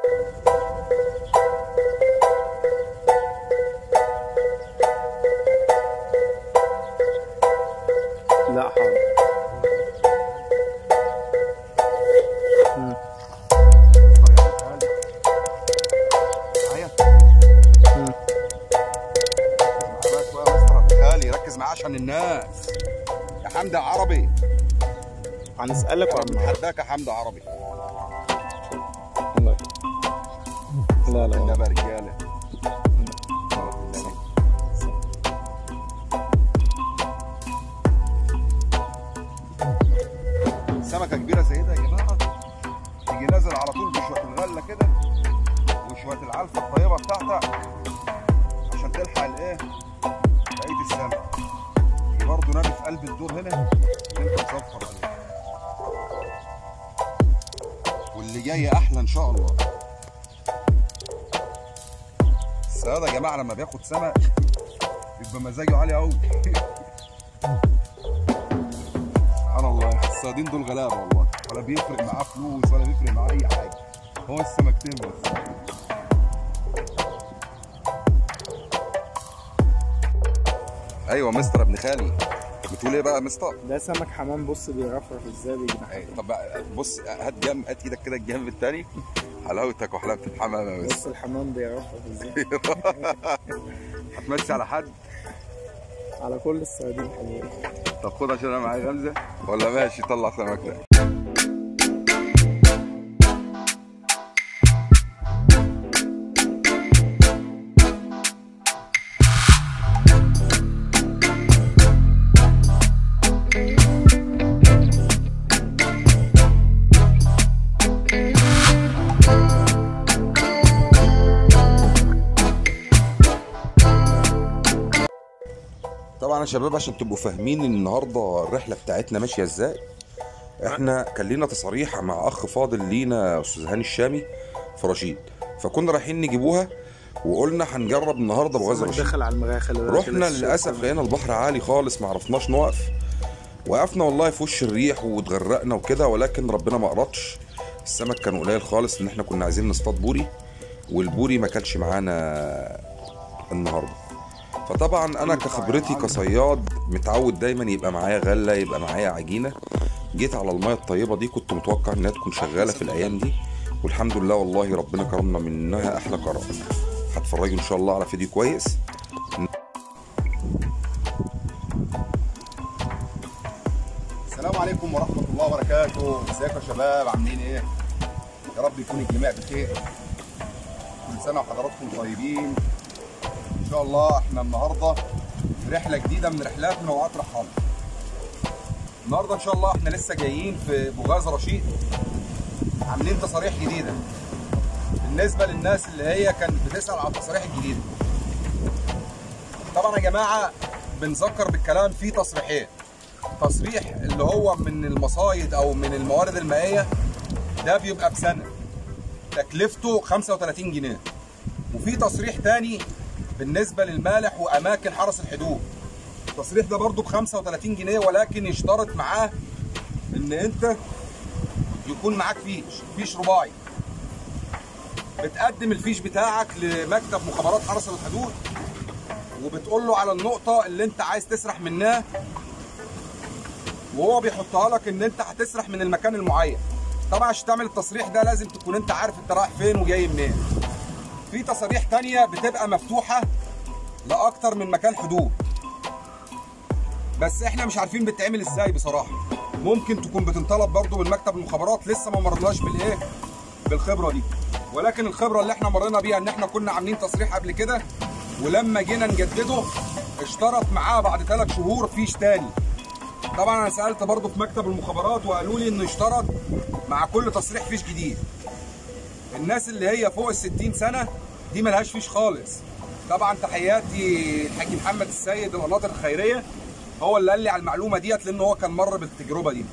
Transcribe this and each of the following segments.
لا حاضر مم. مم. خالي ركز معاه عشان الناس يا حمدي يا عربي هنسألك ولا ما حداك يا حمدي عربي لا لا لا لا بقى رجاله سمكه كبيره زي ده يا جماعه تيجي نازل على طول بشويه الغله كده وشويه العلفه الطيبه بتاعتك عشان تلحق الايه بقيه السمك دي برضه نادي في قلب الدور هنا انت تصفر عليه واللي جاي احلى ان شاء الله السيادة يا جماعة لما بياخد سمك بيبقى مزاجه عالي قوي سبحان الله الصيادين دول غلابة والله ولا بيفرق معاه فلوس ولا بيفرق معاه أي حاجة هو السمكتين بس ايوه مستر ابن خالي بتقول ايه بقى يا مستر؟ ده سمك حمام بص بيرفرف ازاي بيجنح أيوة. طب بقى بص هات جنب هات ايدك كده الجنب التاني حلاوتك وحلاوة الحمامة يا مستر بص الحمام بيرفرف ازاي هتمشي على حد على كل الصيادين حلوين طب خد عشان انا معايا غمزه ولا ماشي طلع سمك ده طبعا يا شباب عشان تبقوا فاهمين النهارده الرحله بتاعتنا ماشيه ازاي احنا كان لينا تصاريح مع اخ فاضل لينا استاذ هاني الشامي في رشيد فكنا رايحين نجيبوها وقلنا هنجرب النهارده بغاز السمك رشيد دخل على المرايه خلي بالك رحنا كده الشوك للاسف كمان. لقينا البحر عالي خالص ما عرفناش نقف وقفنا والله في وش الريح واتغرقنا وكده ولكن ربنا ما قرطش السمك كان قليل خالص ان احنا كنا عايزين نصطاد بوري والبوري ما كانش معانا النهارده فطبعا انا كخبرتي كصياد متعود دايما يبقى معايا غله يبقى معايا عجينه جيت على الميه الطيبه دي كنت متوقع انها تكون شغاله في الايام دي والحمد لله والله ربنا كرمنا منها احلى كرم هتفرجوا ان شاء الله على فيديو كويس السلام عليكم ورحمة الله وبركاته، ازيكم يا شباب عاملين ايه؟ يا رب يكون الجميع بخير. كل سنة وحضراتكم طيبين. إن شاء الله احنا النهاردة في رحلة جديدة من رحلات منوعات رحالة. النهاردة إن شاء الله احنا لسه جايين في بوغاز رشيد عاملين تصاريح جديدة. بالنسبة للناس اللي هي كانت بتسأل على التصاريح الجديدة. طبعا يا جماعة بنذكر بالكلام في تصريحين. تصريح اللي هو من المصايد او من الموارد المائيه ده بيبقى بسنه تكلفته 35 جنيه وفي تصريح تاني بالنسبه للمالح واماكن حرس الحدود التصريح ده برضو ب 35 جنيه ولكن يشترط معاه ان انت يكون معاك فيش فيش رباعي بتقدم الفيش بتاعك لمكتب مخابرات حرس الحدود وبتقول له على النقطه اللي انت عايز تسرح منها وهو بيحطها لك ان انت هتسرح من المكان المعين طبعا عشان تعمل التصريح ده لازم تكون انت عارف انت رايح فين وجاي منين في تصاريح تانية بتبقى مفتوحة لأكتر من مكان حدود بس احنا مش عارفين بتتعمل ازاي بصراحة ممكن تكون بتنطلب برضو من مكتب المخابرات لسه ما مرناش بالايه بالخبرة دي ولكن الخبرة اللي احنا مرينا بيها ان احنا كنا عاملين تصريح قبل كده ولما جينا نجدده اشترط معاه بعد ثلاث شهور فيش تاني طبعا انا سالت برضه في مكتب المخابرات وقالوا لي انه يشترط مع كل تصريح فيش جديد الناس اللي هي فوق ال 60 سنه دي ملهاش فيش خالص طبعا تحياتي الحاج محمد السيد القناطر الخيريه هو اللي قال لي على المعلومه ديت لان هو كان مر بالتجربه دي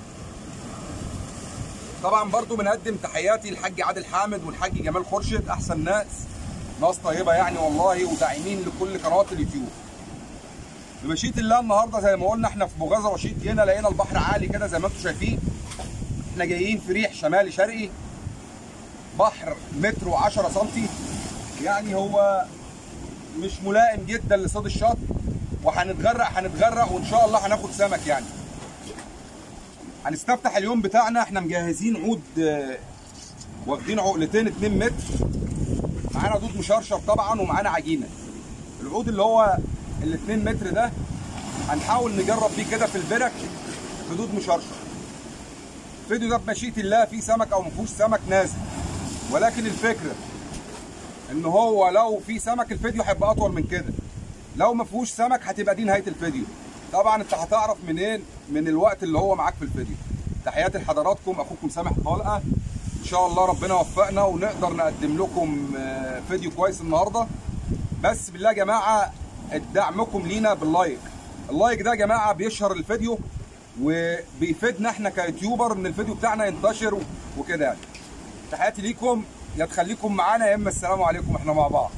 طبعا برضو بنقدم تحياتي للحاج عادل حامد والحاج جمال خورشيد احسن ناس ناس طيبه يعني والله وداعمين لكل قنوات اليوتيوب بمشيئه الله النهارده زي ما قلنا احنا في بوغاز رشيد جينا لقينا البحر عالي كده زي ما انتم شايفين احنا جايين في ريح شمالي شرقي بحر متر و10 سنتي يعني هو مش ملائم جدا لصيد الشط وهنتغرق هنتغرق وان شاء الله هناخد سمك يعني هنستفتح اليوم بتاعنا احنا مجهزين عود آه، واخدين عقلتين 2 متر معانا دود مشرشر طبعا ومعانا عجينه العود اللي هو ال 2 متر ده هنحاول نجرب بيه كده في البرك في دود مشرشر الفيديو ده بمشيئه الله فيه سمك او ما فيهوش سمك نازل ولكن الفكره ان هو لو في سمك الفيديو هيبقى اطول من كده لو ما فيهوش سمك هتبقى دي نهايه الفيديو طبعا انت هتعرف منين من الوقت اللي هو معاك في الفيديو تحياتي لحضراتكم اخوكم سامح طلقه ان شاء الله ربنا يوفقنا ونقدر نقدم لكم آه، فيديو كويس النهارده بس بالله يا جماعه دعمكم لينا باللايك اللايك ده يا جماعه بيشهر الفيديو وبيفيدنا احنا كيوتيوبر ان الفيديو بتاعنا ينتشر و- وكده يعني تحياتي ليكم يا تخليكم معانا يا اما السلام عليكم احنا مع بعض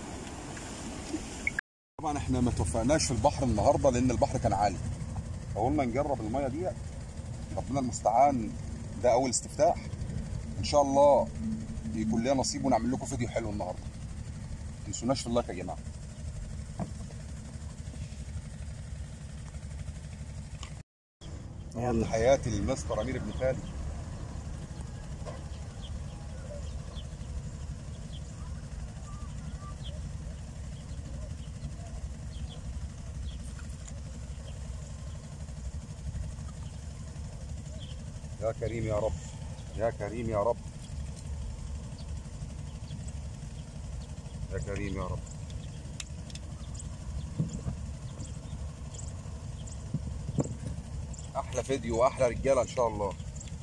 طبعا احنا ما توفقناش في البحر النهارده لان البحر كان عالي فقلنا نجرب الميه دي ربنا المستعان ده اول استفتاح ان شاء الله يكون لنا نصيب ونعمل لكم فيديو حلو النهارده ما تنسوناش في اللايك يا جماعه يلا حياتي للمستر امير ابن خالد يا كريم يا رب يا كريم يا رب يا كريم يا رب احلى فيديو واحلى رجاله ان شاء الله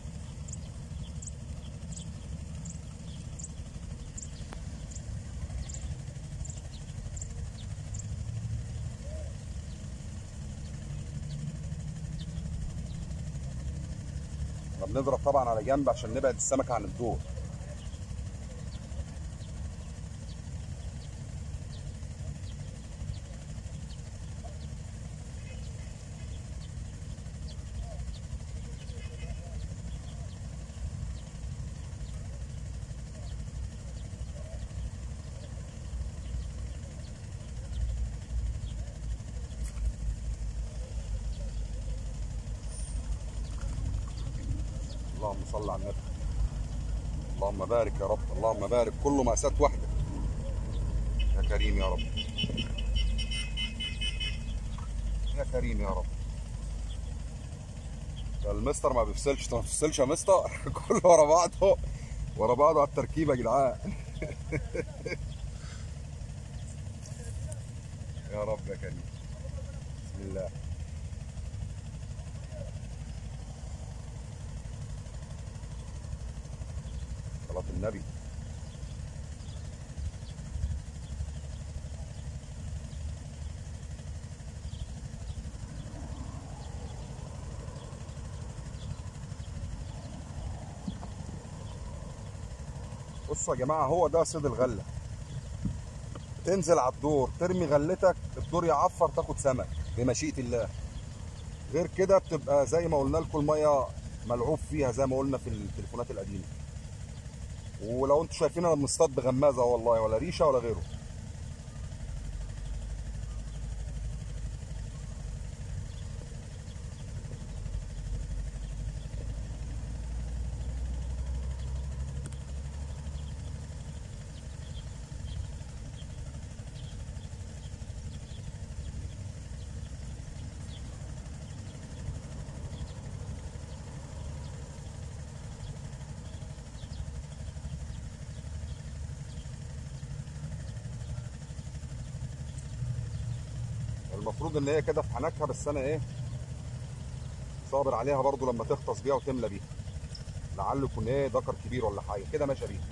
احنا بنضرب طبعا على جنب عشان نبعد السمكه عن الدور اللهم صل على النبي اللهم بارك يا رب اللهم بارك كله مأساة واحدة يا كريم يا رب يا كريم يا رب ده المستر ما بيفصلش ما بيفصلش يا مستر كله ورا بعضه ورا بعضه على التركيبة يا جدعان يا رب يا كريم بسم الله صلاة النبي بصوا يا جماعة هو ده صيد الغلة تنزل على الدور ترمي غلتك الدور يعفر تاخد سمك بمشيئة الله غير كده بتبقى زي ما قلنا لكم المية ملعوب فيها زي ما قلنا في التليفونات القديمة ولو انتوا شايفين انا بنصطاد بغمازه والله ولا ريشه ولا غيره المفروض ان هي كده في حنكها بس انا ايه صابر عليها برضو لما تغطس بيها وتملى بيها لعله يكون ايه ذكر كبير ولا حاجه كده ماشيه بيها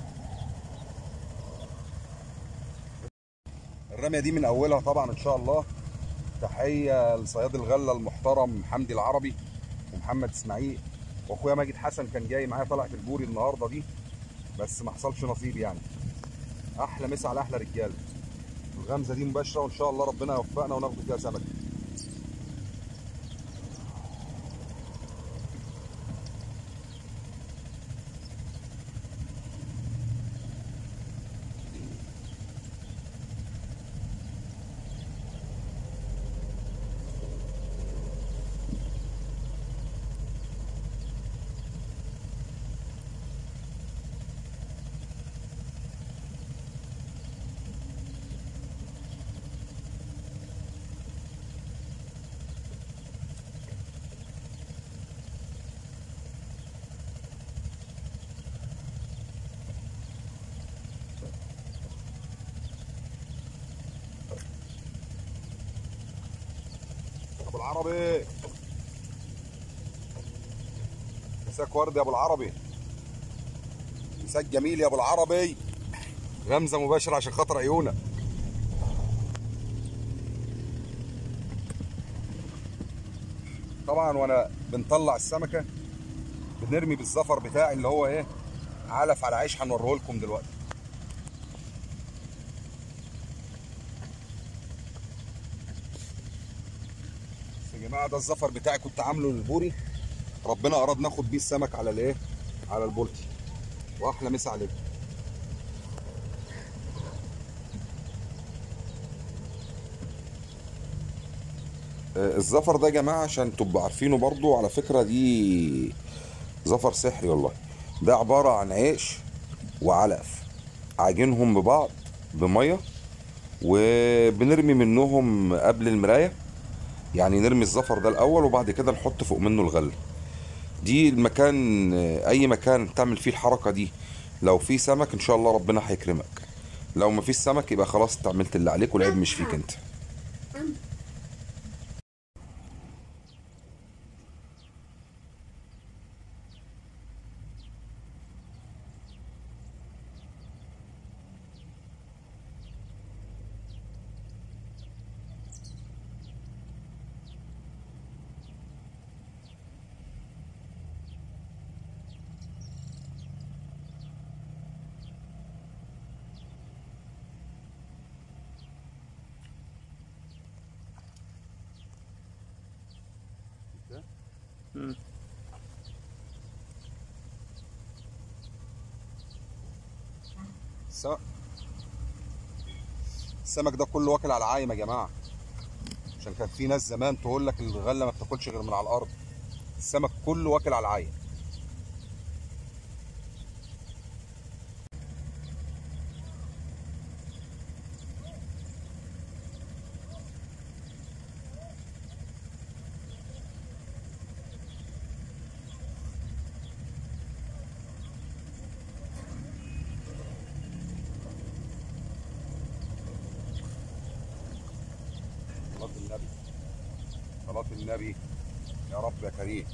الرميه دي من اولها طبعا ان شاء الله تحيه لصياد الغله المحترم حمدي العربي ومحمد اسماعيل واخويا ماجد حسن كان جاي معايا طلعت البوري النهارده دي بس ما حصلش نصيب يعني احلى مسا على احلى رجاله الغمزه دي مباشره وان شاء الله ربنا يوفقنا وناخد فيها سمك العربي مساك ورد يا ابو العربي مساك جميل يا ابو العربي غمزه مباشره عشان خاطر عيونك طبعا وانا بنطلع السمكه بنرمي بالزفر بتاعي اللي هو ايه علف على عيش هنوريه لكم دلوقتي بس يا جماعه ده الزفر بتاعي كنت عامله للبوري ربنا اراد ناخد بيه السمك على الايه على البولتي واحلى مسا عليكم آه، الزفر ده يا جماعه عشان تبقوا عارفينه برضو على فكره دي زفر سحري والله ده عباره عن عيش وعلف عاجنهم ببعض بميه وبنرمي منهم قبل المرايه يعني نرمي الزفر ده الاول وبعد كده نحط فوق منه الغله دي المكان اي مكان تعمل فيه الحركه دي لو في سمك ان شاء الله ربنا هيكرمك لو ما فيش سمك يبقى خلاص انت عملت اللي عليك والعيب مش فيك انت مم. السمك السمك ده كله واكل على العايم يا جماعه عشان كان في ناس زمان تقول لك الغله ما بتاكلش غير من على الارض السمك كله واكل على العايم صلاة النبي صلاة النبي يا رب يا كريم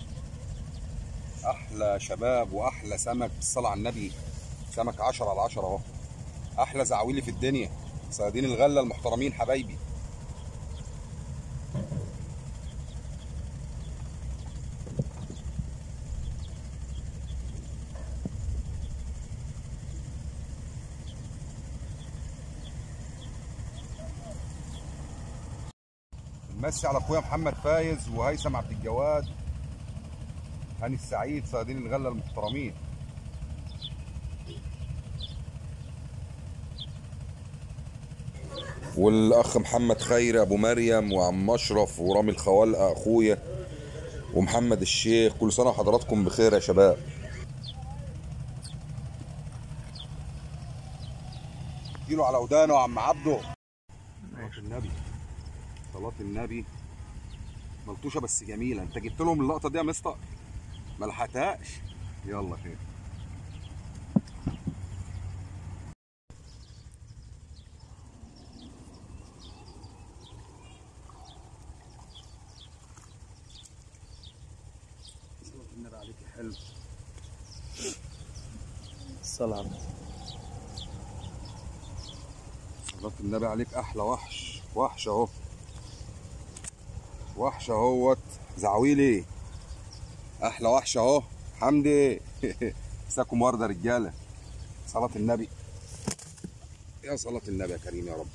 أحلى شباب وأحلى سمك بالصلاة على النبي سمك عشرة على عشرة أهو أحلى زعويلي في الدنيا صيادين الغلة المحترمين حبايبي نمسي على اخويا محمد فايز وهيثم عبد الجواد هاني السعيد صيادين الغله المحترمين والاخ محمد خيري ابو مريم وعم اشرف ورامي الخوالقه اخويا ومحمد الشيخ كل سنه وحضراتكم بخير يا شباب اديله على ودانه يا عم عبده صلاة النبي صلاة النبي ملطوشة بس جميلة انت جبت لهم اللقطة دي يا مستر ما لحقتهاش يلا خير صلاة النبي عليك يا حلو الصلاة على صلاة النبي عليك أحلى وحش وحش أهو وحش أهوت زعويلي أحلى وحش أهو حمدي مساكم وردة رجالة صلاة النبي يا صلاة النبي يا كريم يا رب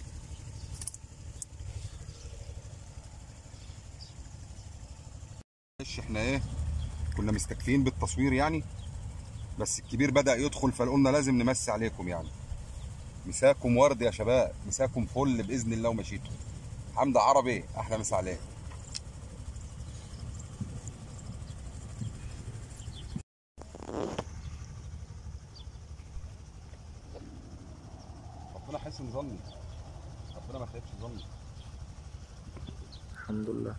معلش احنا ايه كنا مستكفين بالتصوير يعني بس الكبير بدأ يدخل فقلنا لازم نمسي عليكم يعني مساكم ورد يا شباب مساكم فل باذن الله ومشيتوا حمد عربي احلى مسا عليك ربنا حسن ظني ربنا ما خيبش ظني الحمد لله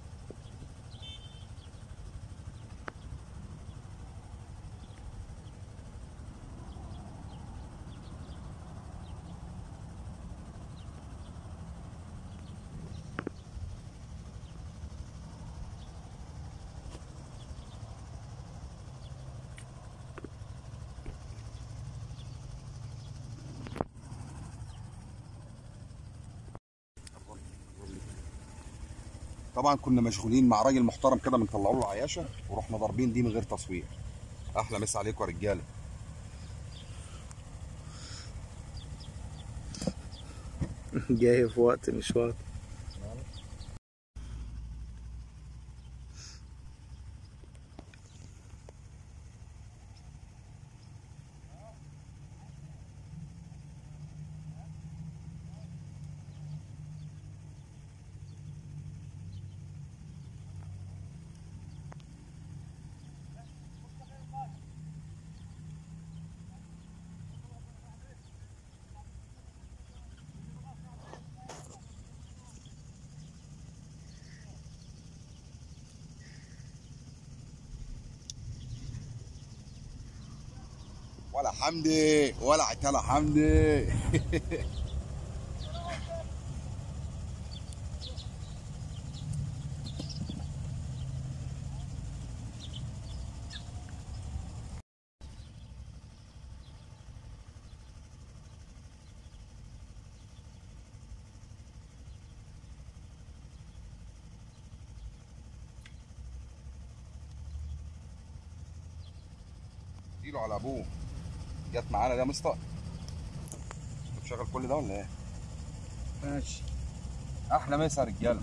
طبعا كنا مشغولين مع راجل محترم كده بنطلعوا له عياشه ورحنا ضاربين دي من غير تصوير احلى مسا عليكم يا رجاله جاي في وقت مش وقت ولا حمدي ولا عتالة حمدي اديله على ابوه جت معانا ده يا مستر بتشغل كل ده ولا ايه؟ ماشي احلى مسا يا رجاله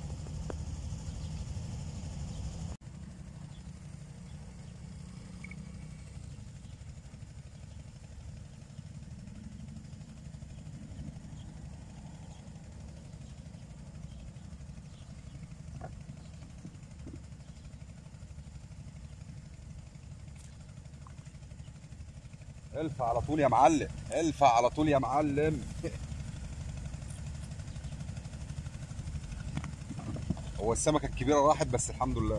الف على طول يا معلم الف على طول يا معلم هو السمكه الكبيره راحت بس الحمد لله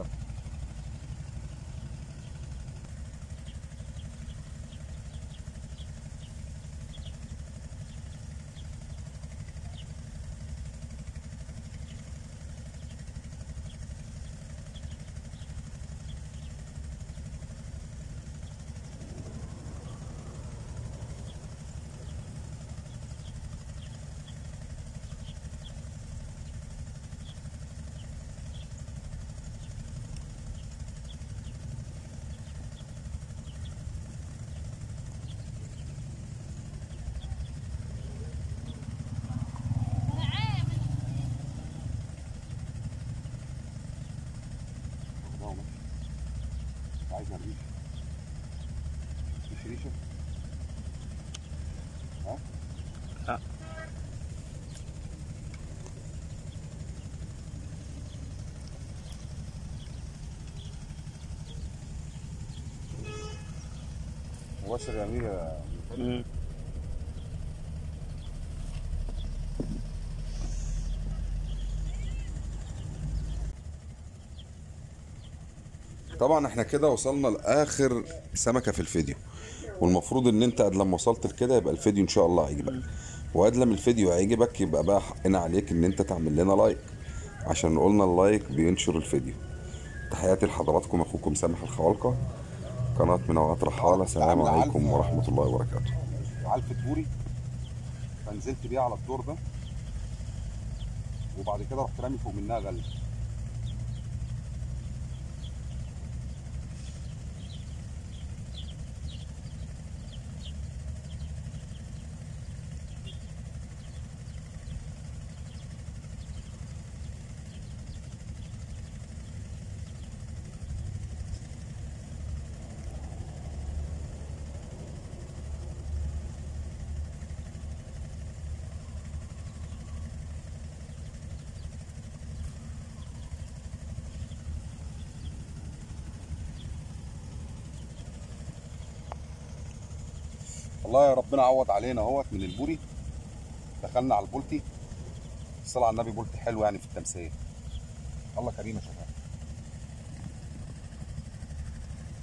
عايز الريشه مش ريشه ها لا. مباشر يا امير يا مم. طبعا احنا كده وصلنا لاخر سمكه في الفيديو والمفروض ان انت قد لما وصلت لكده يبقى الفيديو ان شاء الله هيعجبك وقد لما الفيديو هيعجبك يبقى بقى حقنا عليك ان انت تعمل لنا لايك عشان قلنا اللايك بينشر الفيديو تحياتي لحضراتكم اخوكم سامح الخوالقه قناه منوعات رحاله سلام عليكم ورحمه الله وبركاته علفة بوري فنزلت بيها على الدور ده وبعد كده رحت رامي فوق منها غله والله يا ربنا عوض علينا اهوت من البوري دخلنا على البولتي الصلاة على النبي بولتي حلو يعني في التمثيل الله كريم يا شباب